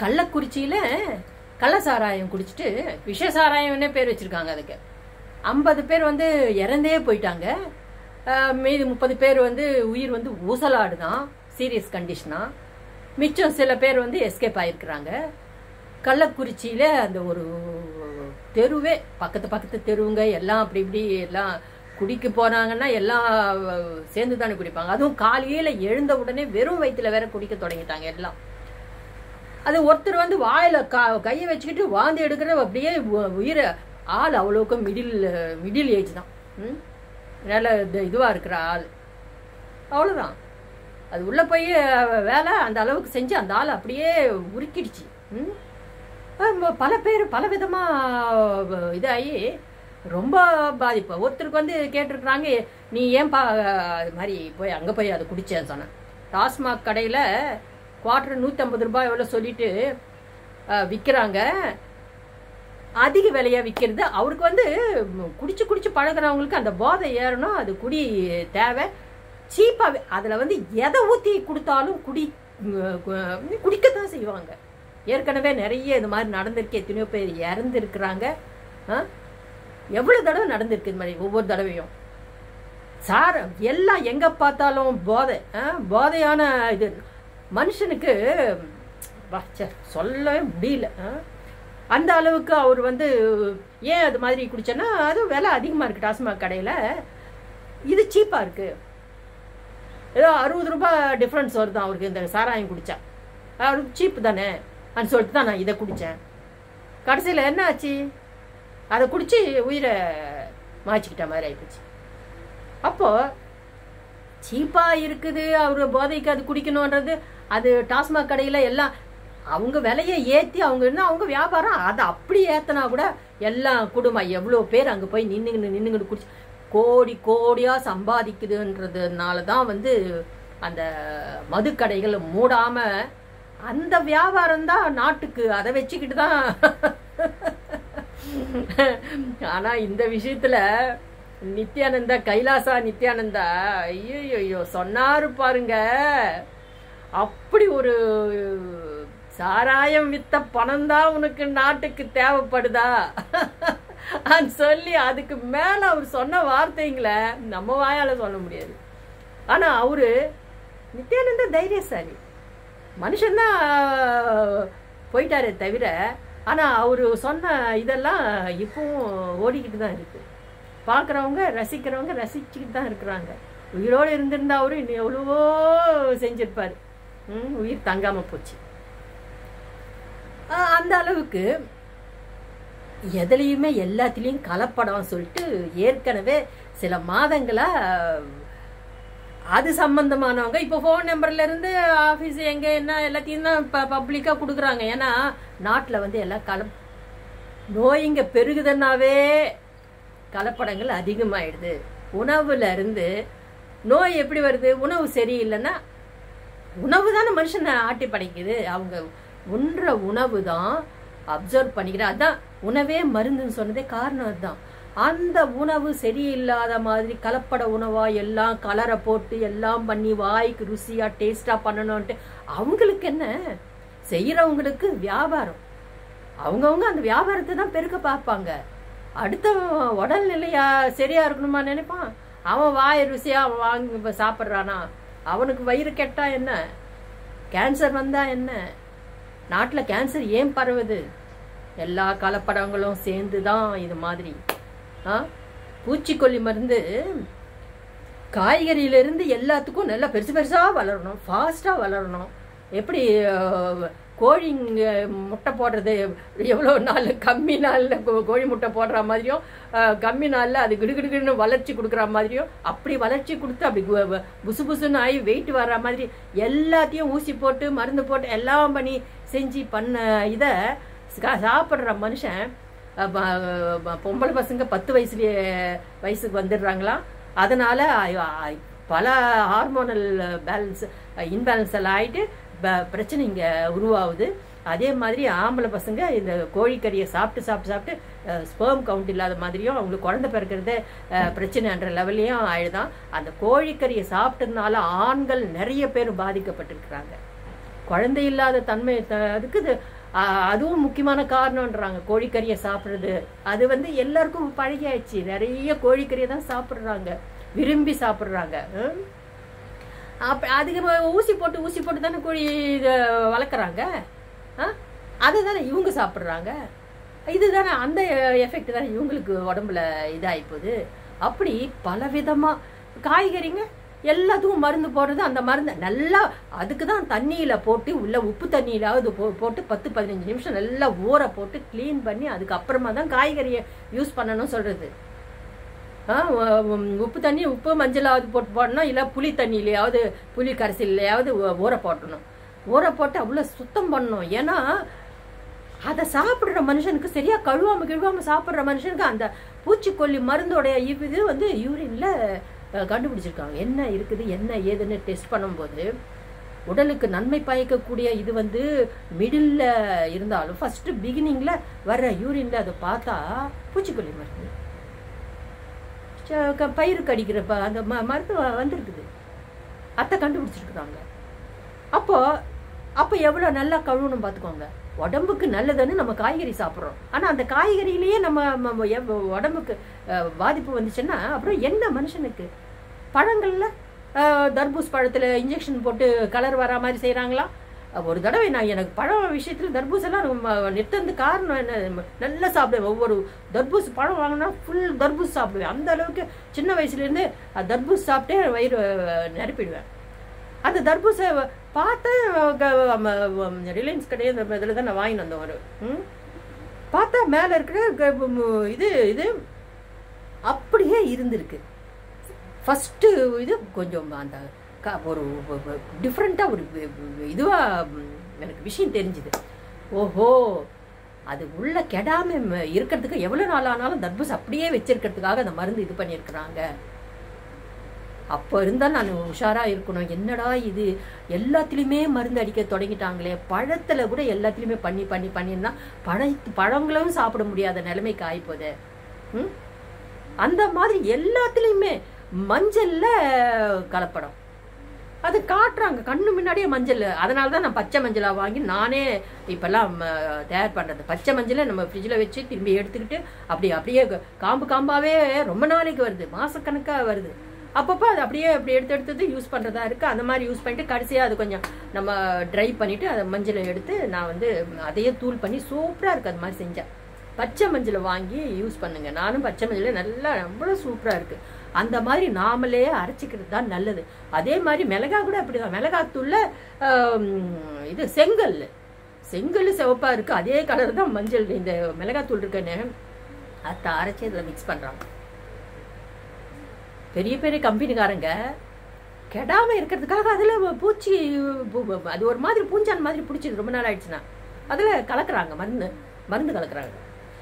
கள்ளக்குறிச்சியில கள்ள சாராயம் குடிச்சிட்டு விஷ சாராயம்னே பேர் வச்சிருக்காங்க அதுக்கு ஐம்பது பேர் வந்து இறந்தே போயிட்டாங்க அஹ், மீதி முப்பது பேர் வந்து உயிர் வந்து ஊசலாடு தான் சீரியஸ் கண்டிஷனா மிச்சம் சில பேர் வந்து எஸ்கேப் ஆயிருக்கிறாங்க கள்ளக்குறிச்சியில அந்த ஒரு தெருவே பக்கத்து பக்கத்து தெருவுங்க எல்லாம் அப்படி இப்படி எல்லாம் குடிக்க போனாங்கன்னா எல்லாம் சேர்ந்து தானே குடிப்பாங்க அதுவும் காலையில எழுந்த உடனே வெறும் வயிற்றுல வேற குடிக்க தொடங்கிட்டாங்க எல்லாம் அது ஒருத்தர் வந்து வாயில க- கையை வச்சுக்கிட்டு வாந்தி எடுக்கிற அப்படியே உ- உயிரை ஆள் அவ்வளோக்கு மிடில் மிடில் ஏஜ் தான் ம்? நல்ல இது- இதுவா இருக்கிற ஆள் அவ்வளோதான் அது உள்ள போய் அஹ், வேலை அந்த அளவுக்கு செஞ்சு அந்த ஆள் அப்படியே உருக்கிடுச்சு ம்? அஹ், பல பேர் பல விதமா அஹ், இதாகி ரொம்ப பாதிப்பு ஒருத்தருக்கு வந்து கேட்டிருக்கிறாங்க நீ ஏன்பா அஹ், இது மாதிரி போய் அங்கே போய் அதை குடிச்சேன்னு சொன்னேன் டாஸ்மாக் கடையில் குவார்டர் நூற்றம்பது ரூபாய் எவ்வளோ சொல்லிட்டு விற்கிறாங்க அதிக விலையா விற்கிறது அவருக்கு வந்து ம், குடிச்சு குடிச்சு பழகுறவங்களுக்கு அந்த போதை ஏறணும் அது குடி தேவை சீப்பாக அதில் வந்து எதை ஊற்றி கொடுத்தாலும் குடி ம், கு- குடிக்கத்தான் செய்வாங்க ஏற்கனவே நிறைய இது மாதிரி நடந்திருக்கு எத்தனையோ பேர் இறந்துருக்குறாங்க எவ்வளோ தடவை நடந்திருக்கு இது மாதிரி ஒவ்வொரு தடவையும் சார் எல்லாம் எங்க பார்த்தாலும் போதை ஆ, போதையான இது மனுஷனுக்கு வா, ச்சே, சொல்லவே முடியல ஆ. அந்த அளவுக்கு அவர் வந்து ஏன் அது மாதிரி குடிச்சேன்னா அது விலை அதிகமாக இருக்கு டாஸ்மாக் கடையில் இது சீப்பாக இருக்கு ஏதோ அறுபது ரூபாய் டிஃப்ரென்ஸ் வருது அவருக்கு இந்த சாராயம் குடிச்சா அவருக்கு சீப்பு தானே அப்படின்னு சொல்லிட்டு தான் நான் இதை குடித்தேன் கடைசியில் என்ன ஆச்சு அதை குடிச்சு உயிரை மாய்ச்சிக்கிட்ட மாதிரி ஆயிப்போச்சு அப்போ சீப்பா இருக்குது அவர் போதைக்கு அது குடிக்கணுன்றது அது டாஸ்மாக் கடையில எல்லாம் அவங்க விலையை ஏத்தி அவங்க என்ன அவங்க வியாபாரம் அதை அப்படி ஏத்தனா கூட எல்லாம் குடும்பம் எவ்வளோ பேர் அங்க போய் நின்னுங்கன்னு நின்னுங்கன்னு குடிச்சு கோடி கோடியா சம்பாதிக்குதுன்றதுனால தான் வந்து அந்த மதுக்கடைகள் மூடாம அந்த வியாபாரம் தான் நாட்டுக்கு அதை வச்சுக்கிட்டு தான் ஆனா இந்த விஷயத்துல நித்யானந்தா கைலாசா நித்யானந்தா ஐயோ ஐயோ சொன்னாரு பாருங்க அப்படி ஒரு சாராயம் வித்த பணம் தான் உனக்கு நாட்டுக்கு தேவைப்படுதா అని சொல்லி அதுக்கு மேல அவர் சொன்ன வார்த்தைங்களை நம்ம வாயால சொல்ல முடியாது ஆனா அவரு நித்யானந்த தைரியசாலி மனுஷன்தான் போயிட்டாரே தவிர ஆனா அவரு சொன்ன இதெல்லாம் இப்பவும் ஓடிக்கிட்டு தான் இருக்கு பார்க்குறவங்க ரசிக்கிறவங்க ரசிச்சுக்கிட்டு தான் இருக்கிறாங்க உயிரோடு இருந்திருந்தா அவரு இன்னும் எவ்வளவோ செஞ்சிருப்பாரு ம், உயிர் தங்காம போச்சு ஆஹ், அந்த அளவுக்கு எதுலேயுமே எல்லாத்துலேயும் கலப்படம் சொல்லிட்டு ஏற்கனவே சில மாதங்களா அது சம்பந்தமானவங்க இப்போ ஃபோன் நம்பர்ல இருந்து ஆஃபீஸ் எங்க என்ன எல்லாத்தையும் தான் பப்ளிக்காக கொடுக்குறாங்க ஏன்னா நாட்டில் வந்து எல்லாம் கல நோய்ங்க பெருகுதுன்னாவே கலப்படங்கள் அதிகமாயிடுது உணவுல இருந்து நோய் எப்படி வருது உணவு சரியில்லைன்னா உணவு தானே மனுஷனை ஆட்டி படைக்குது அவங்க உண்ற உணவு தான் அப்சர்வ் பண்ணிக்கிற அதான் உணவே மருந்துன்னு சொன்னதே காரணம் அதுதான் அந்த உணவு சரியில்லாத மாதிரி கலப்பட உணவா எல்லாம் கலரை போட்டு எல்லாம் பண்ணி வாய்க்கு ருசியா டேஸ்டா பண்ணணும்ட்டு அவங்களுக்கு என்ன செய்யறவங்களுக்கு வியாபாரம் அவங்கவுங்க அந்த வியாபாரத்தை தான் பெருக்க பார்ப்பாங்க அடுத்தவன் உடல்நிலையா சரியா இருக்கணுமா நினைப்பான் அவன் வாய் ருசியா அவன் வாங்கி இப்ப சாப்பிட்றானா அவனுக்கு வயிறு கெட்டா என்ன கேன்சர் வந்தா என்ன நாட்டில் கேன்சர் ஏன் பரவுது எல்லா கலப்படங்களும் சேர்ந்து தான் இது மாதிரி ஆ பூச்சிக்கொல்லி மருந்து காய்கறியிலிருந்து எல்லாத்துக்கும் நல்லா பெருசு பெருசாக வளரணும் ஃபாஸ்ட்டாக வளரணும் எப்படி அஹ், கோழிங்க முட்டை போடுறது எவ்வளோ நாள் கம்மி நாளில் கோழி முட்டை போடுற மாதிரியும் அஹ், கம்மி நாளில் அது கிடுகிடுன்னு வளர்ச்சி கொடுக்குற மாதிரியும் அப்படி வளர்ச்சி கொடுத்து அப்படி கு- வ- புசு புசுன்னு ஆகி வெயிட் வர்ற மாதிரி எல்லாத்தையும் ஊசி போட்டு மருந்து போட்டு எல்லாம் பண்ணி செஞ்சு பண்ண இதை சாப்பிட்ற மனுஷன் அஹ், ப- ப- பொம்பளை பசங்க பத்து வயசுலயே வயசுக்கு வந்துடுறாங்களாம் அதனால அ- அ- பல ஹார்மோனல் பேலன்ஸ் இன்பேலன்ஸ் எல்லாம் ஆயிட்டு ப- பிரச்சனை இங்க உருவாகுது அதே மாதிரி ஆம்பளை பசங்க இந்த கோழிக்கறியை சாப்பிட்டு சாப்பிட்டு சாப்பிட்டு ஸ்பெர்ம் கவுண்ட் இல்லாத மாதிரியும் அவங்களுக்கு குழந்தை பிறக்கிறது அஹ், பிரச்சனைன்ற லெவல்லையும் ஆயிடுதான் அந்த கோழிக்கறியை சாப்பிட்டதுனால ஆண்கள் நிறைய பேர் பாதிக்கப்பட்டிருக்கிறாங்க குழந்தை இல்லாத தன்மை த- அதுக்கு இது ஆ, அதுவும் முக்கியமான காரணம்ன்றாங்க கோழிக்கறியை சாப்பிட்றது அது வந்து எல்லாருக்கும் பழகியாச்சு நிறைய கோழிக்கறியை தான் சாப்பிட்றாங்க விரும்பி சாப்பிட்றாங்க அப்ப அதுக்கு ம- ஊசி போட்டு ஊசி போட்டு தானே கோழி இதை வளர்க்குறாங்க அதை தானே இவங்க சாப்பிட்றாங்க இதுதானே அந்த எஃபெக்ட் தானே இவங்களுக்கு உடம்புல இதாகி போகுது அப்படி பலவிதமாக காய்கறிங்க எல்லாத்துக்கும் மருந்து போடுறது அந்த மருந்து நல்லா அதுக்கு தான் தண்ணியில் போட்டு உள்ள உப்பு தண்ணியிலாவது போ போட்டு பத்து பதினஞ்சு நிமிஷம் நல்லா ஊற போட்டு க்ளீன் பண்ணி அதுக்கப்புறமா தான் காய்கறியை யூஸ் பண்ணணும்னு சொல்கிறது ஆ, உ- உம், உப்பு தண்ணி உப்பு மஞ்சளாவது போட்டு போடணும் இல்லை புளி தண்ணியிலையாவது புளி கரைசல்லையாவது ஊ- ஊற போட்டணும் ஊற போட்டு அவ்வளோ சுத்தம் பண்ணணும் ஏன்னா அதை சாப்பிட்ற மனுஷனுக்கு சரியா கழுவாம கழுவாம சாப்பிட்ற மனுஷனுக்கு அந்த பூச்சிக்கொல்லி மருந்தோடைய இவ் இது வந்து யூரின்ல அஹ், கண்டுபிடிச்சிருக்காங்க என்ன இருக்குது என்ன ஏதுன்னு டெஸ்ட் பண்ணும்போது உடலுக்கு நன்மை பயக்கக்கூடிய இது வந்து மிடில் இருந்தாலும் ஃபர்ஸ்ட் பிகினிங்ல வர்ற யூரின்ல அதை பார்த்தா பூச்சிக்கொல்லி மருந்து ச- க- பயிருக்கு அடிக்கிற ப- அந்த ம மருந்து வ- வந்திருக்குது அத்தை கண்டுபிடிச்சிருக்குறாங்க அப்போ அப்போ எவ்வளோ நல்லா கழுவணும் பார்த்துக்கோங்க உடம்புக்கு நல்லதுன்னு நம்ம காய்கறி சாப்பிட்றோம் ஆனால் அந்த காய்கறியிலேயே நம்ம நம்ம எவ்- உடம்புக்கு அஹ், பாதிப்பு வந்துச்சுன்னா அப்புறம் என்ன மனுஷனுக்கு பழங்கள்ல அஹ், தர்பூஸ் பழத்தில் இன்ஜெக்ஷன் போட்டு கலர் வரா மாதிரி செய்கிறாங்களா ஒரு தடவை நான் எனக்கு பழம் விஷயத்தில் தர்பூஸ் எல்லாம் நம்ம நிறுத்தது காரணம் என்ன நல்லா சாப்பிடுவேன் ஒவ்வொரு தர்பூஸ் பழம் வாங்கினா ஃபுல் தர்பூஸ் சாப்பிடுவேன் அந்த அளவுக்கு சின்ன வயசுலேருந்து தர்பூஸ் சாப்பிட்டே வயிறு அஹ், நிரப்பிடுவேன் அந்த தர்பூசை பார்த்து ரிலையன்ஸ் கடையே இந்த இதில் தான் நான் வாங்கிட்டு வந்தேன் ஒரு ம் பார்த்தா மேலே இருக்கிற க- ம், இது இது அப்படியே இருந்திருக்கு ஃபஸ்ட்டு இது கொஞ்சம் அந்த க- ஒரு டிஃப்ரெண்ட்டாக ஒரு இதுவாக எனக்கு விஷயம் தெரிஞ்சுது ஓஹோ அது உள்ள கெடாம ம- இருக்கிறதுக்கு எவ்வளோ நாள் ஆனாலும் தர்பூஸ் அப்படியே வச்சிருக்கிறதுக்காக அந்த மருந்து இது பண்ணியிருக்கிறாங்க அப்போ இருந்தால் நான் உஷாராக இருக்கணும் என்னடா இது எல்லாத்துலேயுமே மருந்து அடிக்க தொடங்கிட்டாங்களே பழத்தில் கூட எல்லாத்துலேயுமே பண்ணி பண்ணி பண்ணினா பழ பழங்களும் சாப்பிட முடியாத நிலைமைக்கு ஆயிப்போதே ம் அந்த மாதிரி எல்லாத்துலேயுமே மஞ்சள்ல கலப்படம் அது காட்டுறாங்க கண்ணு முன்னாடியே மஞ்சள் அதனால தான் நான் பச்சை மஞ்சளா வாங்கி நானே இப்பெல்லாம் ம, தயார் பண்றது பச்சை மஞ்சளை நம்ம ஃப்ரிட்ஜில் வச்சு திரும்பி எடுத்துக்கிட்டு அப்படி அப்படியே க- காம்பு காம்பாவே ரொம்ப நாளைக்கு வருது மாசக்கணக்கா வருது அப்பப்போ அது அப்படியே அப்படி எடுத்து எடுத்தது யூஸ் பண்றதா இருக்கு அந்த மாதிரி யூஸ் பண்ணிட்டு கடைசியா அது கொஞ்சம் நம்ம ட்ரை பண்ணிட்டு அதை மஞ்சளை எடுத்து நான் வந்து அதையே தூள் பண்ணி சூப்பரா இருக்கு அது மாதிரி செஞ்சேன் பச்சை மஞ்சளை வாங்கி யூஸ் பண்ணுங்க நானும் பச்சை மஞ்சள் நல்லா ரொம்ப சூப்பரா இருக்கு அந்த மாதிரி நாமளே அரைச்சிக்கிறது தான் நல்லது அதே மாதிரி மிளகா கூட அப்படிதான் மிளகாத்தூள்ல ஆம், இது செங்கல் செங்கல் சிவப்பா இருக்கு அதே கலர் தான் மஞ்சள் இந்த மிளகாத்தூள் இருக்குன்னு அதை அரைச்சி இதில் மிக்ஸ் பண்றாங்க பெரிய பெரிய கம்பெனிக்காரங்க கெடாம இருக்கிறதுக்காக அதுல பூச்சி பு- பு- அது ஒரு மாதிரி பூஞ்சான் மாதிரி பிடிச்சது ரொம்ப நாள் ஆயிடுச்சுன்னா அதுல கலக்குறாங்க மருந்து மருந்து கலக்குறாங்க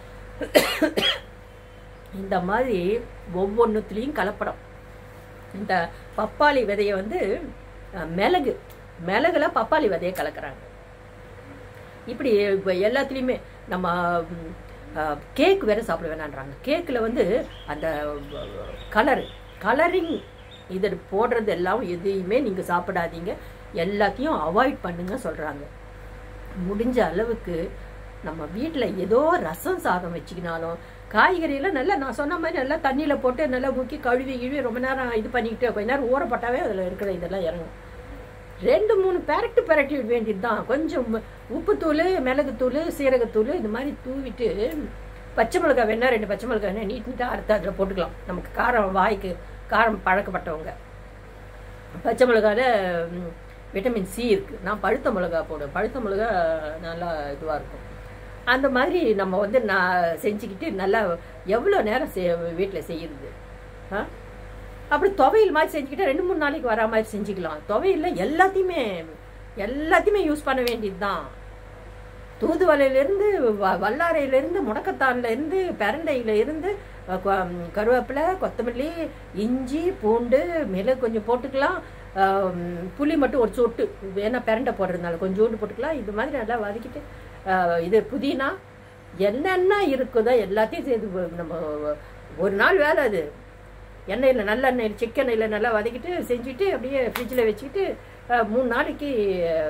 இந்த மாதிரி ஒவ்வொன்றுத்துலேயும் கலப்படம் இந்த பப்பாளி விதையை வந்து அஹ், மிளகு மிளகுல பப்பாளி விதையை கலக்குறாங்க இப்படி இப்ப எல்லாத்துலேயுமே நம்ம கேக் வேற சாப்பிட வேணான்றாங்க கேக்கில் வந்து அந்த கலர் கலரிங் இதை போடுறது எல்லாம் எதையுமே நீங்கள் சாப்பிடாதீங்க எல்லாத்தையும் அவாய்ட் பண்ணுங்க சொல்கிறாங்க முடிஞ்ச அளவுக்கு நம்ம வீட்டில் ஏதோ ரசம் சாதம் வச்சுக்கினாலும் காய்கறியெல்லாம் நல்லா நான் சொன்ன மாதிரி நல்லா தண்ணியில் போட்டு நல்லா முக்கி கழுவி கிழுவி ரொம்ப நேரம் இது பண்ணிக்கிட்டு கொஞ்ச நேரம் ஊறப்பட்டாவே அதில் இருக்கிற இதெல்லாம் இறங்கும் ரெண்டு மூணு பெரட்டு பெரட்டி விட வேண்டியது தான் கொஞ்சம் உப்புத்தூள் மிளகுத்தூள் சீரகத்தூள் இந்த மாதிரி தூவிட்டு பச்சை மிளகாய் வேணா ரெண்டு பச்சை மிளகாய் வேணா நீட் நீட்டாக அறுத்து அதில் போட்டுக்கலாம் நமக்கு காரம் வாய்க்கு காரம் பழக்கப்பட்டவங்க பச்சை மிளகால ம், விட்டமின் சி இருக்கு நான் பழுத்த மிளகா போடுவேன் பழுத்த மிளகா நல்லா இதுவாக இருக்கும் அந்த மாதிரி நம்ம வந்து நான் செஞ்சுக்கிட்டு நல்லா எவ்வளோ நேரம் செய் வீட்டில் செய்யுறது ஆ அப்படி துவையல் மாதிரி செஞ்சுக்கிட்டா ரெண்டு மூணு நாளைக்கு வரா மாதிரி செஞ்சுக்கலாம் துவையல்ல எல்லாத்தையுமே எல்லாத்தையுமே யூஸ் பண்ண வேண்டியது தான் தூதுவளையிலேருந்து வல்லாரையிலேருந்து முடக்கத்தான்லேருந்து பெரண்டையில இருந்து அஹ், கொ- ம், கருவேப்பிலை கொத்தமல்லி இஞ்சி பூண்டு மிளகு கொஞ்சம் போட்டுக்கலாம் ஆஹ், ம், புளி மட்டும் ஒரு சொட்டு வேணா பெரண்டை போடுறதுனால கொஞ்சோண்டு போட்டுக்கலாம் இது மாதிரி நல்லா வதக்கிட்டு ஆஹ், இது புதினா என்னென்ன இருக்குதோ எல்லாத்தையும் சேர்த்து நம்ம ஒரு நாள் வேலை அது எண்ணெயில் நல்லெண்ணெயில் சிக்கன் எண்ணெயில் நல்லா வதக்கிட்டு செஞ்சுட்டு அப்படியே ஃப்ரிட்ஜில் வச்சுக்கிட்டு அஹ், மூணு நாளைக்கு அஹ்,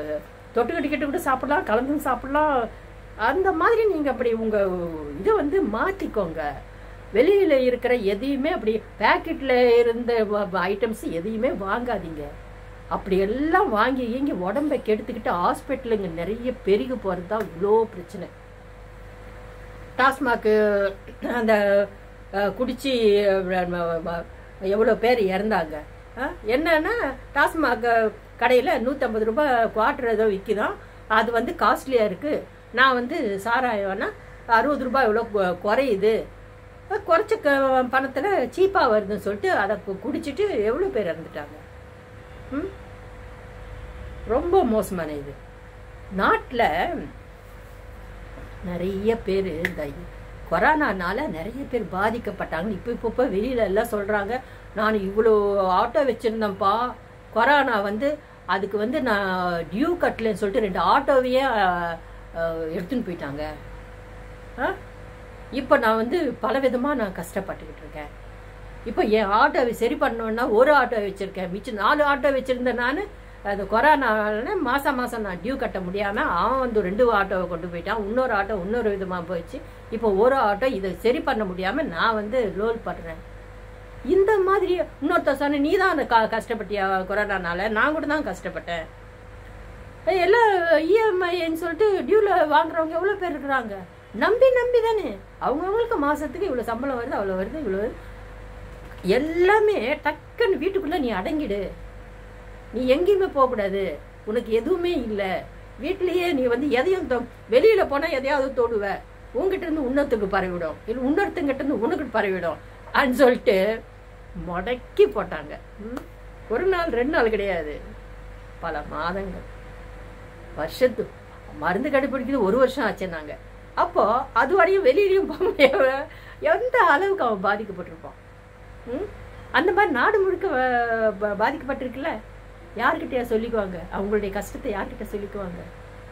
தொட்டுக்கிட்டு கூட சாப்பிடலாம் கலந்தும் சாப்பிடலாம் அந்த மாதிரி நீங்கள் அப்படி உங்கள் இதை வந்து மாற்றிக்கோங்க வெளியில் இருக்கிற எதையுமே அப்படி பேக்கெட்டில் இருந்த ஐட்டம்ஸ் எதையுமே வாங்காதீங்க அப்படி எல்லாம் வாங்கி இங்கே உடம்பை கெடுத்துக்கிட்டு ஹாஸ்பிட்டலுங்க நிறைய பெருகி போகிறது தான் இவ்வளோ பிரச்சனை டாஸ்மாக்கு அந்த அஹ், குடிச்சு எவ்வளோ பேர் இறந்தாங்க அஹ், என்னன்னா டாஸ்மாக் கடையில் நூற்றம்பது ரூபாய் குவார்டர் ஏதோ விற்கிதான் அது வந்து காஸ்ட்லியாக இருக்குது நான் வந்து சாராயம்னா அறுபது ரூபாய் இவ்வளோ கு- குறையுது அஹ், குறைச்ச க பணத்தில் சீப்பாக வருதுன்னு சொல்லிட்டு அதை கு- குடிச்சிட்டு எவ்வளோ பேர் இறந்துட்டாங்க ம் ரொம்ப மோசமான இது நாட்டில் நிறைய பேர் இந்த கொரோனானால நிறைய பேர் பாதிக்கப்பட்டாங்க இப்போ இப்போ இப்போ வெளியில எல்லாம் சொல்றாங்க நான் இவ்வளோ ஆட்டோ வச்சிருந்தேன்ப்பா கொரோனா வந்து அதுக்கு வந்து நான் டியூ கட்டலன்னு சொல்லிட்டு ரெண்டு ஆட்டோவையே அஹ், அஹ், எடுத்துன்னு போயிட்டாங்க ஆ? இப்போ நான் வந்து பல விதமாக நான் கஷ்டப்பட்டுக்கிட்டு இருக்கேன் இப்போ என் ஆட்டோவை சரி பண்ணணுன்னா ஒரு ஆட்டோ வச்சிருக்கேன் மிச்சம் நாலு ஆட்டோ வச்சிருந்தேன் நான் அது கொரோனால மாசம் மாசம் நான் டியூ கட்ட முடியாம அவன் வந்து ரெண்டு ஆட்டோவை கொண்டு போயிட்டான் இன்னொரு ஆட்டோ இன்னொரு விதமா போயிடுச்சு இப்போ ஒரு ஆட்டோ இதை சரி பண்ண முடியாம நான் வந்து லோல் பண்றேன் இந்த மாதிரி இன்னொருத்த சொன்ன நீ தான் அந்த க- கஷ்டப்பட்டியா கொரோனானால நான் கூட தான் கஷ்டப்பட்டேன் ஏய், எல்லாம் இஎம்ஐன்னு சொல்லிட்டு டியூல வாங்குறவங்க எவ்வளோ பேர் இருக்கிறாங்க நம்பி நம்பி தானே அவங்கவுங்களுக்கு மாசத்துக்கு இவ்வளோ சம்பளம் வருது அவ்வளோ வருது இவ்வளோ வருது எல்லாமே டக்குன்னு வீட்டுக்குள்ள நீ அடங்கிடு நீ எங்கேயுமே போகக்கூடாது உனக்கு எதுவுமே இல்லை வீட்லயே நீ வந்து எதையும் தொ- வெளியில போனா எதையாவது தொடுவ உங்ககிட்ட இருந்து இன்னொருத்துக்கு பரவிடும் இல்லை இன்னொருத்தங்கிட்ட இருந்து உனக்கு பரவிடும் அப்படின்னு சொல்லிட்டு முடக்கி போட்டாங்க ம்? ஒரு நாள் ரெண்டு நாள் கிடையாது பல மாதங்கள் வருஷத்து மருந்து கண்டுபிடிக்கிறது ஒரு வருஷம் ஆச்சுன்னாங்க அப்போ அது வரையும் வெளியிலயும் போக முடியாம எந்த அளவுக்கு அவன் பாதிக்கப்பட்டிருப்பான் ம்? அந்த மாதிரி நாடு முழுக்க வ- ப- பாதிக்கப்பட்டிருக்குல்ல யார்கிட்டயா சொல்லிக்குவாங்க அவங்களுடைய கஷ்டத்தை யார்கிட்ட சொல்லிக்குவாங்க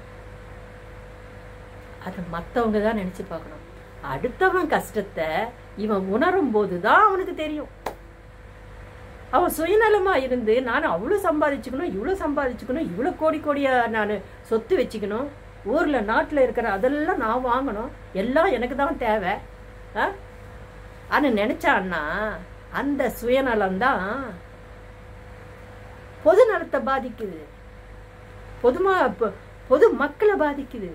அதை மற்றவங்க தான் நினைச்சு பார்க்கணும் அடுத்தவன் கஷ்டத்தை இவன் உணரும் போது தான் அவனுக்கு தெரியும் அவன் சுயநலமா இருந்து நான் அவ்வளோ சம்பாதிச்சுக்கணும் இவ்வளோ சம்பாதிச்சுக்கணும் இவ்வளோ கோடி கோடியா நான் சொத்து வச்சுக்கணும் ஊர்ல நாட்டில் இருக்கிற அதெல்லாம் நான் வாங்கணும் எல்லாம் எனக்கு தான் தேவை ஆ ஆனா நினைச்சான்னா அந்த சுயநலம் தான் பொது நலத்தை பாதிக்குது பொதுமா பொ- பொது மக்களை பாதிக்குது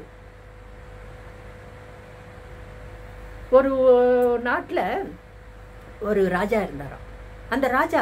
ஒரு நாட்டுல ஒரு ராஜா இருந்தாராம் அந்த ராஜா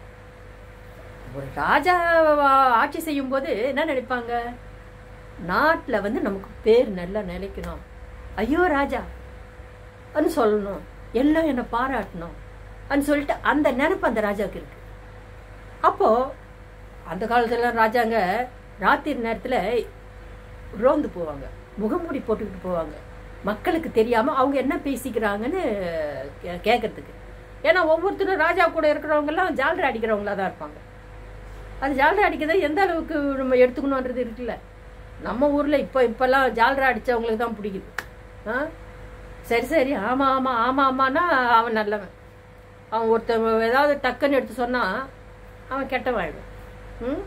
ஒரு ராஜா ஆட்சி செய்யும் போது என்ன நினைப்பாங்க நாட்டுல வந்து நமக்கு பேர் நல்லா நிலைக்கணும் ஐயோ ராஜா ன்னு சொல்லணும் எல்லாம் என்னை பாராட்டணும் ன்னு சொல்லிட்டு அந்த நினைப்பு அந்த ராஜாவுக்கு இருக்கு அப்போ அந்த காலத்துல ராஜாங்க ராத்திரி நேரத்துல ரோந்து போவாங்க முகமூடி போட்டுக்கிட்டு போவாங்க மக்களுக்கு தெரியாம அவங்க என்ன பேசிக்கிறாங்கன்னு கே- கேட்கறதுக்கு ஏன்னா ஒவ்வொருத்தரும் ராஜா கூட இருக்கிறவங்க எல்லாம் ஜாலரை அடிக்கிறவங்களா தான் இருப்பாங்க அது ஜாலரை அடிக்கிறத எந்த அளவுக்கு நம்ம எடுத்துக்கணுன்றது இருக்குல்ல நம்ம ஊர்ல இப்ப இப்பெல்லாம் ஜாலரை அடிச்சவங்களுக்கு தான் பிடிக்குது ஆ சரி சரி ஆமா ஆமா ஆமா ஆமான்னா அவன் நல்லவன் அவன் ஒருத்தன் ஏதாவது டக்குன்னு எடுத்து சொன்னா அவன் கெட்டவாயிடும் ம்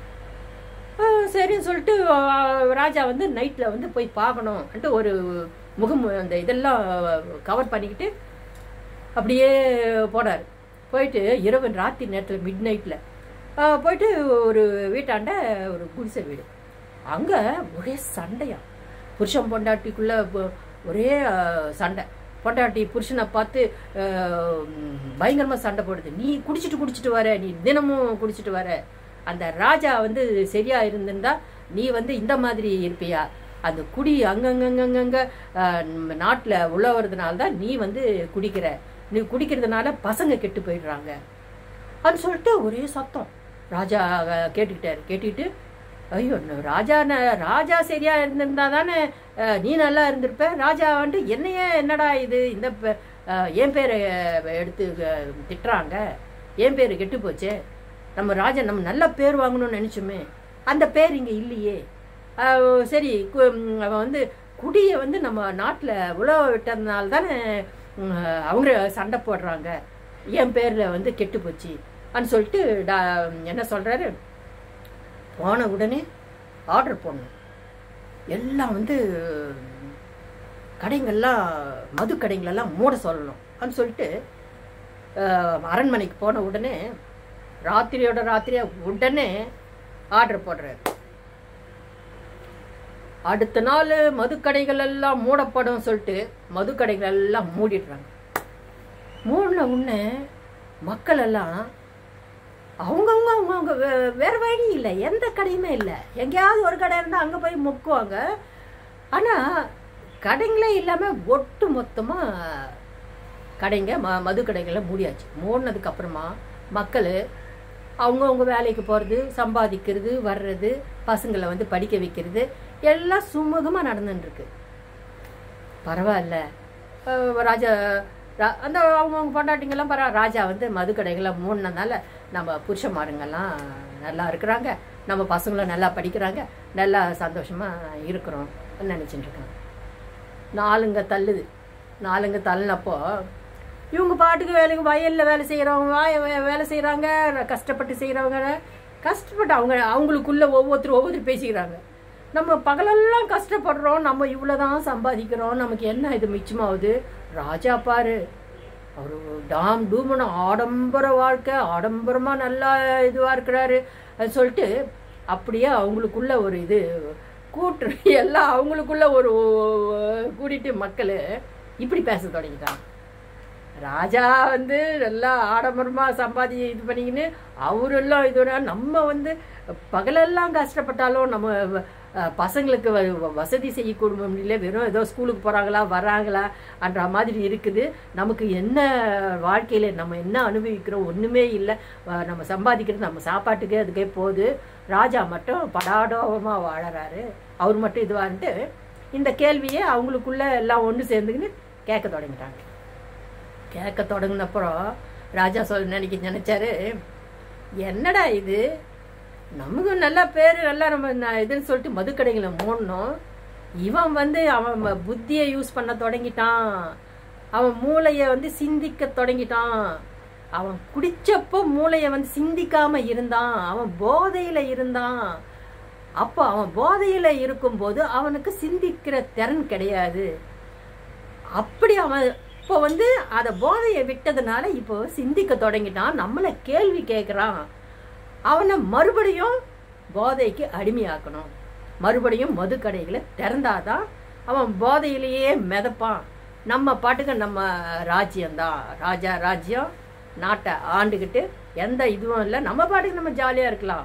ஆ, சரின்னு சொல்லிட்டு ஆ, ராஜா வந்து நைட்டில் வந்து போய் பார்க்கணும்ன்ட்டு ஒரு முகம் அந்த இதெல்லாம் கவர் பண்ணிக்கிட்டு அப்படியே போனார் போயிட்டு இரவு ராத்திரி நேரத்தில் மிட் நைட்டில் போயிட்டு ஒரு வீட்டாண்ட ஒரு குடிசை வீடு அங்கே ஒரே சண்டையா புருஷன் பொண்டாட்டிக்குள்ள ஒ- ஒரே ஆ, சண்டை பொண்டாட்டி புருஷனை பார்த்து பயங்கரமாக சண்டை போடுது நீ குடிச்சிட்டு குடிச்சிட்டு வர நீ தினமும் குடிச்சிட்டு வர அந்த ராஜா வந்து சரியா இருந்திருந்தா நீ வந்து இந்த மாதிரி இருப்பியா அந்த குடி அங்கங்கங்கங்க நாட்டில் உள்ள வர்றதுனால தான் நீ வந்து குடிக்கிற நீ குடிக்கிறதுனால பசங்க கெட்டு போயிடுறாங்க அப்படின்னு சொல்லிட்டு ஒரே சத்தம் ராஜா அஹ், கேட்டுக்கிட்டாரு கேட்டுக்கிட்டு ஐயோ ந- ராஜா ந- ராஜா சரியா இருந்திருந்தா தானே அஹ், நீ நல்லா இருந்திருப்ப ராஜா வந்துட்டு என்னையே என்னடா இது இந்த ப- அஹ், என் பேரை எடுத்து அஹ், திட்டுறாங்க என் பேர் கெட்டு போச்சே நம்ம ராஜா நம்ம நல்ல பேர் வாங்கணும்னு நினைச்சோமே அந்த பேர் இங்க இல்லையே அஹ், சரி கு- ம், அவன் வந்து குடியை வந்து நம்ம நாட்டில் உழவ விட்டதுனால தானே ம், அவங்க சண்டை போடுறாங்க என் பேர்ல வந்து கெட்டு போச்சு அப்படின்னு சொல்லிட்டு டா- என்ன சொல்றாரு போன உடனே ஆர்டர் போடணும் எல்லாம் வந்து கடைங்கள்லாம் மது கடைங்களெல்லாம் மூட சொல்லணும் அப்படின்னு சொல்லிட்டு அஹ், அரண்மனைக்கு போன உடனே ராத்திரியோட ராத்திரியா உடனே ஆர்டர் போடுறாரு அடுத்த நாள் மதுக்கடைகள் எல்லாம் மூடப்படும் சொல்லிட்டு மதுக்கடைகள் எல்லாம் மூடிடுறாங்க மூடின உடனே மக்கள் எல்லாம் அவங்கவுங்க அவங்கவுங்க வே- வேற வழி இல்லை எந்த கடையுமே இல்லை எங்கேயாவது ஒரு கடை இருந்தால் அங்கே போய் முக்குவாங்க ஆனால் கடைங்களே இல்லாமல் ஒட்டு மொத்தமாக கடைங்க ம மது கடைகளை மூடியாச்சு மூடினதுக்கு அப்புறமா மக்கள் அவங்கவுங்க வேலைக்கு போகிறது சம்பாதிக்கிறது வர்றது பசங்களை வந்து படிக்க வைக்கிறது எல்லாம் சுமூகமாக நடந்துட்டுருக்கு பரவாயில்ல அஹ் ராஜா ரா- அந்த அவங்கவுங்க பொண்டாட்டிங்கெல்லாம் பரவ ராஜா வந்து மது கடைகளை மூடினதுனால நம்ம புருஷமாருங்கெல்லாம் நல்லா இருக்கிறாங்க நம்ம பசங்களும் நல்லா படிக்கிறாங்க நல்லா சந்தோஷமாக இருக்கிறோம் நினச்சிட்டு இருக்காங்க நாலுங்க தள்ளுது நாலுங்க தள்ளினப்போ இவங்க பாட்டுக்கு வேலைக்கு வயலில் வேலை செய்கிறவங்க வாய வேலை செய்கிறாங்க கஷ்டப்பட்டு செய்கிறவங்க கஷ்டப்பட்டு அவங்க அவங்களுக்குள்ள ஒவ்வொருத்தரும் ஒவ்வொருத்தர் பேசிக்கிறாங்க நம்ம பகலெல்லாம் கஷ்டப்படுறோம் நம்ம இவ்வளோதான் சம்பாதிக்கிறோம் நமக்கு என்ன இது மிச்சமாகுது ராஜா பாரு அவர் டாம் டூமன ஆடம்பர வாழ்க்கை ஆடம்பரமாக நல்லா இதுவாக இருக்கிறாரு அது சொல்லிட்டு அப்படியே அவங்களுக்குள்ள ஒரு இது கூட்டு எல்லாம் அவங்களுக்குள்ள ஒரு கூட்டிட்டு மக்கள் இப்படி பேச தொடங்கிட்டாங்க ராஜா வந்து நல்லா ஆடம்பரமாக சம்பாதி இது பண்ணிக்கின்னு அவரெல்லாம் இதோட நம்ம வந்து பகலெல்லாம் கஷ்டப்பட்டாலும் நம்ம அஹ், பசங்களுக்கு வ- வசதி செய்யக்கூட முடியல வெறும் ஏதோ ஸ்கூலுக்கு போகிறாங்களா வர்றாங்களா அன்ற மாதிரி இருக்குது நமக்கு என்ன வாழ்க்கையில் நம்ம என்ன அனுபவிக்கிறோம் ஒன்றுமே இல்லை அஹ், நம்ம சம்பாதிக்கிறது நம்ம சாப்பாட்டுக்கே அதுக்கே போகுது ராஜா மட்டும் படாடோபமாக வாழறாரு அவர் மட்டும் இதுவான்ட்டு இந்த கேள்வியை அவங்களுக்குள்ள எல்லாம் ஒன்று சேர்ந்துக்கின்னு கேட்க தொடங்கிட்டாங்க கேட்க தொடங்கினப்புறம் ராஜா சொல் நினைக்க நினைச்சாரு என்னடா இது நமக்கு நல்ல பேர் நல்லா நம்ம ந- இதுன்னு சொல்லிட்டு மதுக்கடைகளை மூடணும் இவன் வந்து அவன் ம- புத்தியை யூஸ் பண்ண தொடங்கிட்டான் அவன் மூளையை வந்து சிந்திக்க தொடங்கிட்டான் அவன் குடிச்சப்போ மூளையை வந்து சிந்திக்காம இருந்தான் அவன் போதையில இருந்தான் அப்போ அவன் போதையில இருக்கும்போது அவனுக்கு சிந்திக்கிற திறன் கிடையாது அப்படி அவன் இப்போ வந்து அதை போதையை விட்டதுனால இப்போ சிந்திக்க தொடங்கிட்டான் நம்மளை கேள்வி கேட்குறான் அவனை மறுபடியும் போதைக்கு அடிமையாக்கணும் மறுபடியும் மதுக்கடைகளை திறந்தாதான் அவன் போதையிலேயே மிதப்பான் நம்ம பாட்டுக்கு நம்ம ராஜ்யம்தான் ராஜா ராஜ்யம் நாட்டை ஆண்டுக்கிட்டு எந்த இதுவும் இல்லை நம்ம பாட்டுக்கு நம்ம ஜாலியாக இருக்கலாம்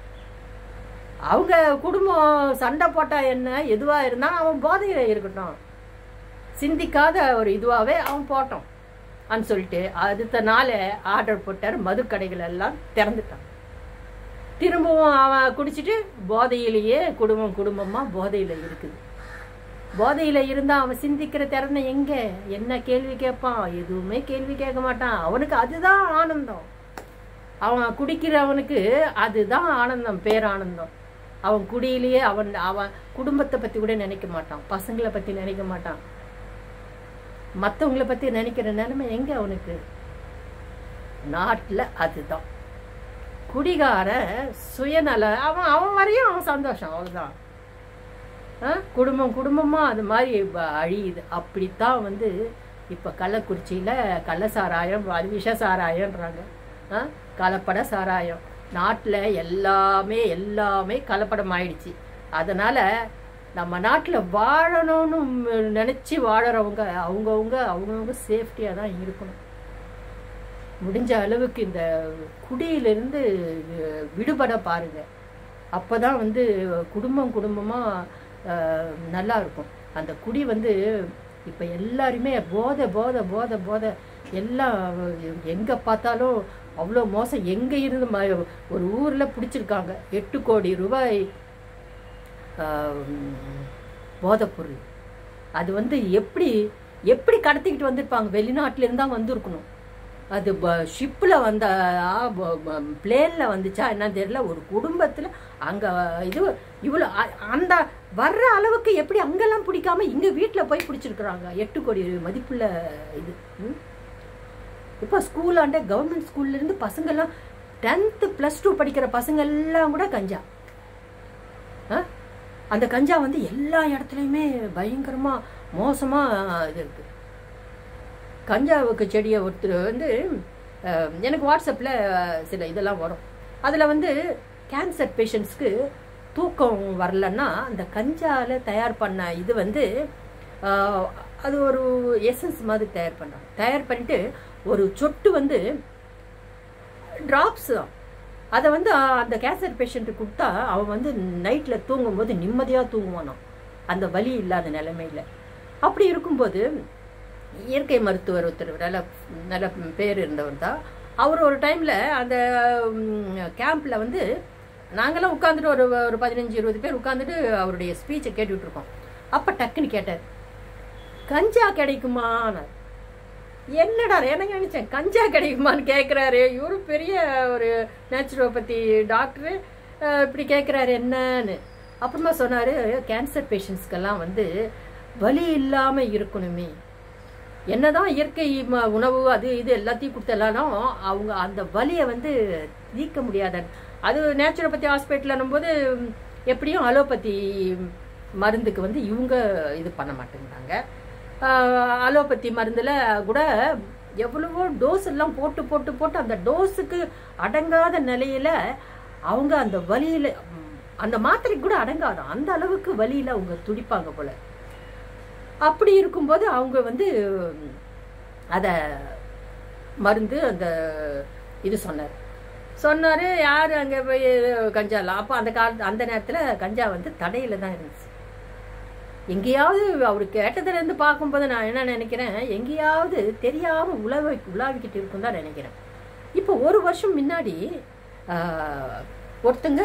அவங்க குடும்பம் சண்டை போட்டா என்ன எதுவாக இருந்தால் அவன் போதையில் இருக்கட்டும் சிந்திக்காத ஒரு இதுவாகவே அவன் போட்டோம் அப்படின்னு சொல்லிட்டு அடுத்த நாள் ஆர்டர் போட்டார் மதுக்கடைகள் எல்லாம் திறந்துட்டான் திரும்பவும் அவன் குடிச்சிட்டு போதையிலேயே குடும்பம் குடும்பமாக போதையில் இருக்குது போதையில் இருந்தால் அவன் சிந்திக்கிற திறனை எங்கே என்ன கேள்வி கேட்பான் எதுவுமே கேள்வி கேட்க மாட்டான் அவனுக்கு அதுதான் ஆனந்தம் அவன் குடிக்கிறவனுக்கு அதுதான் ஆனந்தம் பேரானந்தம் அவன் குடியிலேயே அவன் அவன் குடும்பத்தை பற்றி கூட நினைக்க மாட்டான் பசங்களை பற்றி நினைக்க மாட்டான் மற்றவங்கள பற்றி நினைக்கிற நிலைமை எங்கே அவனுக்கு நாட்டில் அதுதான் குடிகார சுயநல அவன் அவன் வரையும் அவன் சந்தோஷம் அவ்வளோதான் ஆ? குடும்பம் குடும்பமாக அது மாதிரி வ- அழியுது அப்படித்தான் வந்து இப்போ கள்ளக்குறிச்சியில் கள்ள சாராயம் அது விஷ சாராயன்றாங்க ஆ? கலப்பட சாராயம் நாட்டில் எல்லாமே எல்லாமே கலப்படம் ஆயிடுச்சு அதனால் நம்ம நாட்டில் வாழணும்னு நினச்சி வாழறவங்க அவங்கவுங்க அவங்கவுங்க சேஃப்டியாக தான் இருக்கணும் முடிஞ்ச அளவுக்கு இந்த குடியிலிருந்து அஹ், விடுபட பாருங்க அப்பதான் வந்து குடும்பம் குடும்பமா அஹ், நல்லா இருக்கும் அந்த குடி வந்து இப்ப எல்லாருமே போதை போதை போதை போதை எல்லாம் எங்க பார்த்தாலும் அவ்வளோ மோசம் எங்க இருந்து ம- ஒரு ஊர்ல பிடிச்சிருக்காங்க எட்டு கோடி ரூபாய் ஆஹ், போதைப் பொருள் அது வந்து எப்படி எப்படி கடத்திக்கிட்டு வந்திருப்பாங்க வெளிநாட்டுல இருந்தா வந்திருக்கணும் அது ஷிப்பில் வந்த பிளேனில் வந்துச்சா என்னன்னு தெரியல ஒரு குடும்பத்தில் அங்கே இது இவ்வளோ அ- அந்த வர்ற அளவுக்கு எப்படி அங்கெல்லாம் பிடிக்காம இங்கே வீட்டில் போய் பிடிச்சிருக்கிறாங்க எட்டு கோடி மதிப்புள்ள இது ம்? இப்போ ஸ்கூலாண்ட கவர்மெண்ட் ஸ்கூல்லேருந்து பசங்கெல்லாம் டென்த்து ப்ளஸ் டூ படிக்கிற பசங்க எல்லாம் கூட கஞ்சா ஆ? அந்த கஞ்சா வந்து எல்லா இடத்துலையுமே பயங்கரமா மோசமா இது இருக்கு கஞ்சாவுக்கு செடியை ஒருத்தர் வந்து அஹ், எனக்கு வாட்ஸ்அப்பில் சில இதெல்லாம் வரும் அதில் வந்து கேன்சர் பேஷண்ட்ஸ்க்கு தூக்கம் வரலன்னா அந்த கஞ்சால தயார் பண்ண இது வந்து அஹ், அது ஒரு எசன்ஸ் மாதிரி தயார் பண்ணுறாங்க தயார் பண்ணிட்டு ஒரு சொட்டு வந்து ட்ராப்ஸ் தான் அதை வந்து அஹ், அந்த கேன்சர் பேஷண்ட்டு கொடுத்தா அவன் வந்து நைட்டில் தூங்கும்போது நிம்மதியாக தூங்குவானாம் அந்த வலி இல்லாத நிலைமையில் அப்படி இருக்கும்போது இயற்கை மருத்துவர் ஒருத்தர் நல்ல நல்ல பேர் இருந்தவர் தான் அவர் ஒரு டைமில் அந்த கேம்பில் வந்து நாங்களாம் உட்காந்துட்டு ஒரு ஒரு பதினஞ்சு இருபது பேர் உட்காந்துட்டு அவருடைய ஸ்பீச்சை கேட்டுட்டு இருக்கோம் அப்போ டக்குன்னு கேட்டார் கஞ்சா கிடைக்குமான்னார் என்னடா எனக்கு நினைச்சேன் கஞ்சா கிடைக்குமான்னு கேட்குறாரு இவரு பெரிய ஒரு நேச்சுரோபதி டாக்டரு அஹ், இப்படி கேட்குறாரு என்னன்னு அப்புறமா சொன்னாரு கேன்சர் பேஷண்ட்ஸ்க்கெல்லாம் வந்து வலி இல்லாமல் இருக்கணுமே என்னதான் இயற்கை ம- உணவு அது இது எல்லாத்தையும் கொடுத்தலாலும் அவங்க அந்த வலியை வந்து நீக்க முடியாத அது நேச்சுரோபதி ஹாஸ்பிட்டல்னும் போது எப்படியும் அலோபதி மருந்துக்கு வந்து இவங்க இது பண்ண மாட்டேங்கிறாங்க ஆஹ் அலோபதி மருந்துல கூட எவ்வளவோ டோஸ் எல்லாம் போட்டு போட்டு போட்டு அந்த டோஸுக்கு அடங்காத நிலையில அவங்க அந்த வலியில ம், அந்த மாத்திரைக்கு கூட அடங்காதான் அந்த அளவுக்கு வலியில அவங்க துடிப்பாங்க போல அப்படி இருக்கும்போது அவங்க வந்து அதை மருந்து அந்த இது சொன்னார் சொன்னார் யார் அங்கே போய் கஞ்சாலாம் அப்போ அந்த கால அந்த நேரத்தில் கஞ்சா வந்து தடையில் தான் இருந்துச்சு எங்கேயாவது அவர் கேட்டதுலேருந்து பார்க்கும்போது நான் என்ன நினைக்கிறேன் எங்கேயாவது தெரியாமல் உழவை உலாவிக்கிட்டு இருக்கும் தான் நினைக்கிறேன் இப்போ ஒரு வருஷம் முன்னாடி ஆஹ், ஒருத்தங்க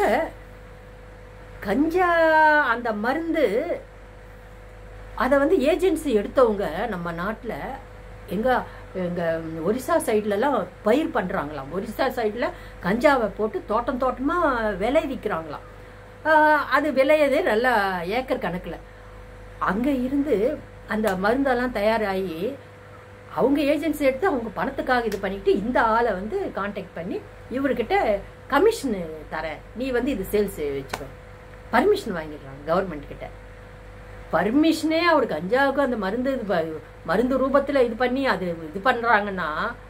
கஞ்சா அந்த மருந்து அதை வந்து ஏஜென்சி எடுத்தவங்க நம்ம நாட்டில் எங்க எங்க ஒரிசா சைட்லலாம் பயிர் பண்ணுறாங்களாம் ஒரிசா சைடில் கஞ்சாவை போட்டு தோட்டம் தோட்டமாக விளைவிக்கிறாங்களாம் ஆஹ் அது விளையது நல்லா ஏக்கர் கணக்கில் அங்கே இருந்து அந்த மருந்தெல்லாம் தயாராகி அவங்க ஏஜென்சி எடுத்து அவங்க பணத்துக்காக இது பண்ணிட்டு இந்த ஆளை வந்து காண்டாக்ட் பண்ணி இவர்கிட்ட கமிஷன் தரேன் நீ வந்து இது சேல்ஸ் வச்சுக்கோ பர்மிஷன் வாங்கிடுறாங்க கவர்மெண்ட் கிட்ட பர்மிஷனே அவர் கஞ்சாவுக்கு அந்த மருந்து இது ப- மருந்து ரூபத்துல இது பண்ணி அது இது பண்றாங்கன்னா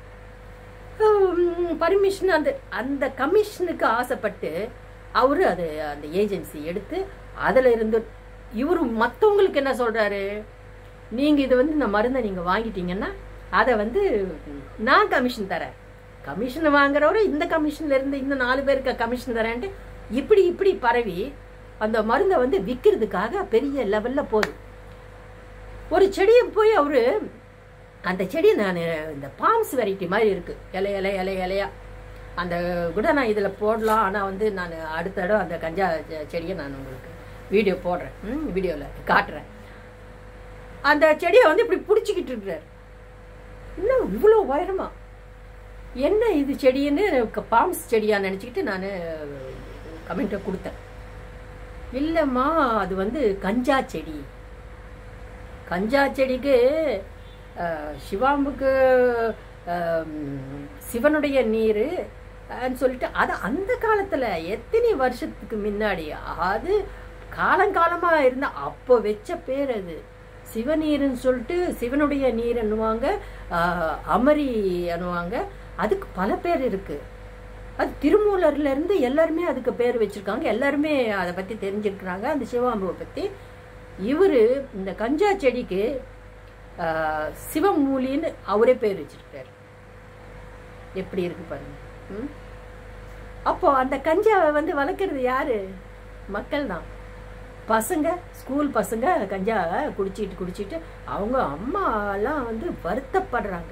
பர்மிஷன் அந்த அந்த கமிஷனுக்கு ஆசைப்பட்டு அவரு அது அந்த ஏஜென்சி எடுத்து அதுல இருந்து இவரு மத்தவங்களுக்கு என்ன சொல்றாரு நீங்க இது வந்து இந்த மருந்தை நீங்க வாங்கிட்டீங்கன்னா அதை வந்து நான் கமிஷன் தரேன் கமிஷன் வாங்குறவரு இந்த கமிஷன்ல இருந்து இந்த நாலு பேருக்கு கமிஷன் தரேன்ட்டு இப்படி இப்படி பரவி அந்த மருந்தை வந்து விற்கிறதுக்காக பெரிய லெவல்ல போகுது ஒரு செடியை போய் அவரு அந்த செடி நான் இந்த பாம்ஸ் வெரைட்டி மாதிரி இருக்கு இலை இலை இலை இலையா அந்த கூட நான் இதில் போடலாம் ஆனால் வந்து நான் அடுத்த தடவை அந்த கஞ்சா செ- செடியை நான் உங்களுக்கு வீடியோ போடுறேன் ம் வீடியோவில் காட்டுறேன் அந்த செடியை வந்து இப்படி பிடிச்சிக்கிட்டு இருக்கிறார் இன்னும் இவ்வளோ உயரமா என்ன இது செடின்னு க- பாம்ஸ் செடியா நினச்சிக்கிட்டு நான் கமெண்ட்டை கொடுத்தேன் இல்லைம்மா அது வந்து கஞ்சா செடி கஞ்சா செடிக்கு அஹ், சிவாம்புக்கு அஹ், சிவனுடைய நீர் சொல்லிட்டு அது அந்த காலத்துல எத்தனை வருஷத்துக்கு முன்னாடி அது காலங்காலமா இருந்த அப்போ வச்ச பேர் அது சிவநீர்னு சொல்லிட்டு சிவனுடைய நீர் என்னுவாங்க அஹ், அமரி என்னுவாங்க அதுக்கு பல பேர் இருக்கு அது திருமூலர்ல இருந்து எல்லாருமே அதுக்கு பேர் வச்சிருக்காங்க எல்லாருமே அதை பத்தி தெரிஞ்சிருக்கிறாங்க அந்த சிவாம்புவை பத்தி இவரு இந்த கஞ்சா செடிக்கு ஆஹ், சிவமூலின்னு அவரே பேர் வச்சிருக்காரு எப்படி இருக்கு பாருங்க ம்? அப்போ அந்த கஞ்சாவை வந்து வளர்க்குறது யாரு மக்கள் தான் பசங்க ஸ்கூல் பசங்க கஞ்சா குடிச்சிட்டு குடிச்சிட்டு அவங்க அம்மாலாம் வந்து வருத்தப்படுறாங்க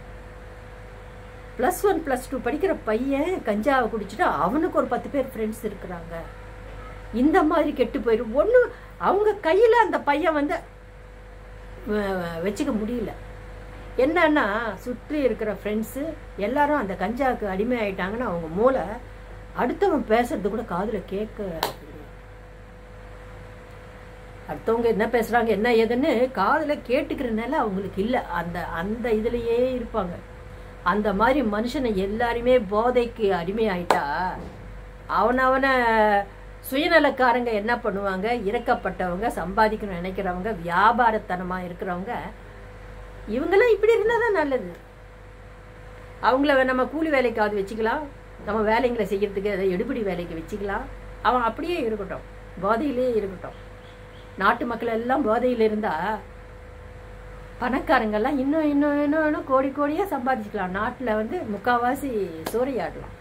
ப்ளஸ் ஒன் ப்ளஸ் டூ படிக்கிற பையன் கஞ்சாவை குடிச்சிட்டு அவனுக்கு ஒரு பத்து பேர் ஃப்ரெண்ட்ஸ் இருக்கிறாங்க இந்த மாதிரி கெட்டு போயிடும் ஒன்று அவங்க கையில் அந்த பையன் வந்து அஹ், வச்சுக்க முடியல என்னன்னா சுற்றி இருக்கிற ஃப்ரெண்ட்ஸு எல்லாரும் அந்த கஞ்சாவுக்கு அடிமை ஆயிட்டாங்கன்னா அவங்க மூளை அடுத்தவன் பேசுறது கூட காதில் கேட்க அடுத்தவங்க என்ன பேசுறாங்க என்ன ஏதுன்னு காதுல கேட்டுக்கிறனால அவங்களுக்கு இல்ல அந்த அந்த இதுலயே இருப்பாங்க அந்த மாதிரி மனுஷனை எல்லாருமே போதைக்கு அடிமை ஆயிட்டா அவனவனை சுயநலக்காரங்க என்ன பண்ணுவாங்க இறக்கப்பட்டவங்க சம்பாதிக்கணும் நினைக்கிறவங்க வியாபாரத்தனமா இருக்கிறவங்க இவங்கெல்லாம் இப்படி இருந்தால் தான் நல்லது அவங்கள நம்ம கூலி வேலைக்காவது வச்சுக்கலாம் நம்ம வேலைங்களை செய்யறதுக்கு அதை எடுபடி வேலைக்கு வச்சுக்கலாம் அவன் அப்படியே இருக்கட்டும் போதையிலே இருக்கட்டும் நாட்டு மக்கள் எல்லாம் போதையில் இருந்தா பணக்காரங்கெல்லாம் இன்னும் இன்னும் இன்னும் இன்னும் கோடி கோடியா சம்பாதிச்சுக்கலாம் நாட்டில் வந்து முக்காவாசி சூறையாடலாம்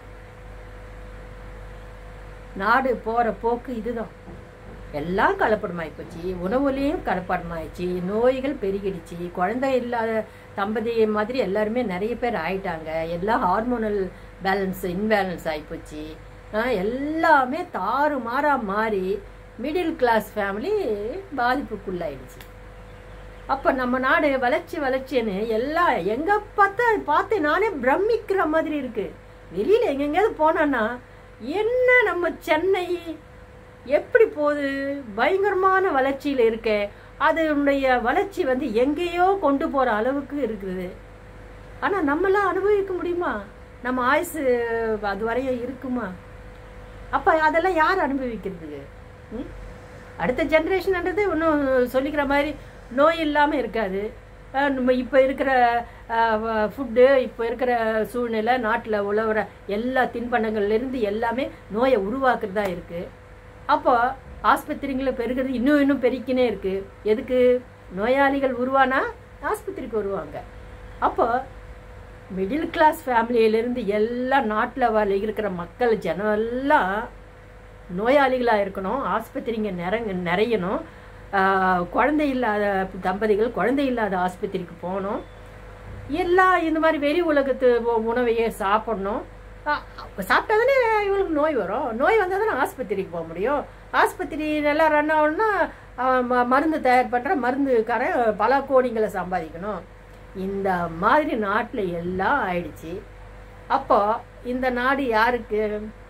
நாடு போற போக்கு இதுதான் எல்லாம் கலப்படமாயி போச்சு உணவுலேயும் கலப்படமாயிடுச்சு நோய்கள் பெருகிடுச்சு குழந்தை இல்லாத தம்பதி மாதிரி எல்லாருமே நிறைய பேர் ஆயிட்டாங்க எல்லாம் ஹார்மோனல் பேலன்ஸ் இன்பேலன்ஸ் ஆகிப்போச்சு எல்லாமே தாறுமாறா மாறி மிடில் கிளாஸ் ஃபேமிலி பாதிப்புக்குள்ளாயிடுச்சு அப்போ நம்ம நாடு வளர்ச்சி வளர்ச்சின்னு எல்லாம் எங்கே பார்த்தா பார்த்து நானே பிரமிக்கிற மாதிரி இருக்கு வெளியில் எங்கெங்கேயாவது போனோன்னா என்ன நம்ம சென்னை எப்படி போகுது பயங்கரமான வளர்ச்சியில் இருக்க அதனுடைய வளர்ச்சி வந்து எங்கேயோ கொண்டு போகிற அளவுக்கு இருக்குது ஆனால் நம்மளாம் அனுபவிக்க முடியுமா நம்ம ஆயுசு அது வரையும் இருக்குமா அப்போ அதெல்லாம் யார் அனுபவிக்கிறது ம்? அடுத்த ஜென்ரேஷன்ன்றது இன்னும் சொல்லிக்கிற மாதிரி நோய் இல்லாமல் இருக்காது அஹ் நம்ம இப்போ இருக்கிற ஃபுட்டு இப்போ இருக்கிற சூழ்நிலை நாட்டில் உழவுற எல்லா தின்பண்டங்கள்லேருந்து எல்லாமே நோயை உருவாக்குறதா இருக்குது அப்போ ஆஸ்பத்திரிங்களை பெருகிறது இன்னும் இன்னும் பெருக்கினே இருக்கு எதுக்கு நோயாளிகள் உருவானா ஆஸ்பத்திரிக்கு வருவாங்க அப்போ மிடில் கிளாஸ் ஃபேமிலியிலேருந்து எல்லாம் நாட்டில் வர இருக்கிற மக்கள் ஜனம் எல்லாம் நோயாளிகளாக இருக்கணும் ஆஸ்பத்திரிங்க நிறங்க நிறையணும் ஆஹ் குழந்தை இல்லாத தம்பதிகள் குழந்தை இல்லாத ஆஸ்பத்திரிக்கு போகணும் எல்லாம் இந்த மாதிரி வெளி உலகத்து உ- உணவையே சாப்பிடணும் அ- அப்ப சாப்பிட்டா தானே இவங்களுக்கு நோய் வரும் நோய் வந்தால் தானே ஆஸ்பத்திரிக்கு போக முடியும் ஆஸ்பத்திரி நல்லா ரன் ஆகணும்னா அவன் ம- மருந்து தயார் பண்ணுற மருந்துக்காரன் பல கோடிங்களை சம்பாதிக்கணும் இந்த மாதிரி நாட்டில் எல்லாம் ஆயிடுச்சு அப்போ இந்த நாடு யாருக்கு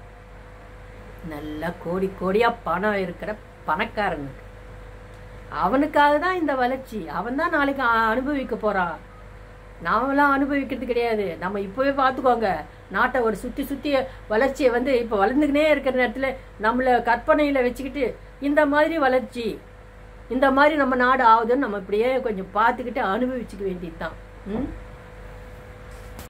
நல்ல கோடி கோடியாக பணம் இருக்கிற பணக்காரனுக்கு அவனுக்காக தான் இந்த வளர்ச்சி அவன் தான் நாளைக்கு அ- அனுபவிக்க போறான் நாமெல்லாம் அனுபவிக்கிறது கிடையாது நம்ம இப்போவே பார்த்துக்கோங்க நாட்டை ஒரு சுற்றி சுற்றி வளர்ச்சியை வந்து இப்போ வளர்ந்துக்கினே இருக்கிற நேரத்தில் நம்மளை கற்பனையில் வச்சுக்கிட்டு இந்த மாதிரி வளர்ச்சி இந்த மாதிரி நம்ம நாடு ஆகுதுன்னு நம்ம இப்படியே கொஞ்சம் பார்த்துக்கிட்டு அனுபவிச்சுக்க வேண்டியது தான் ம்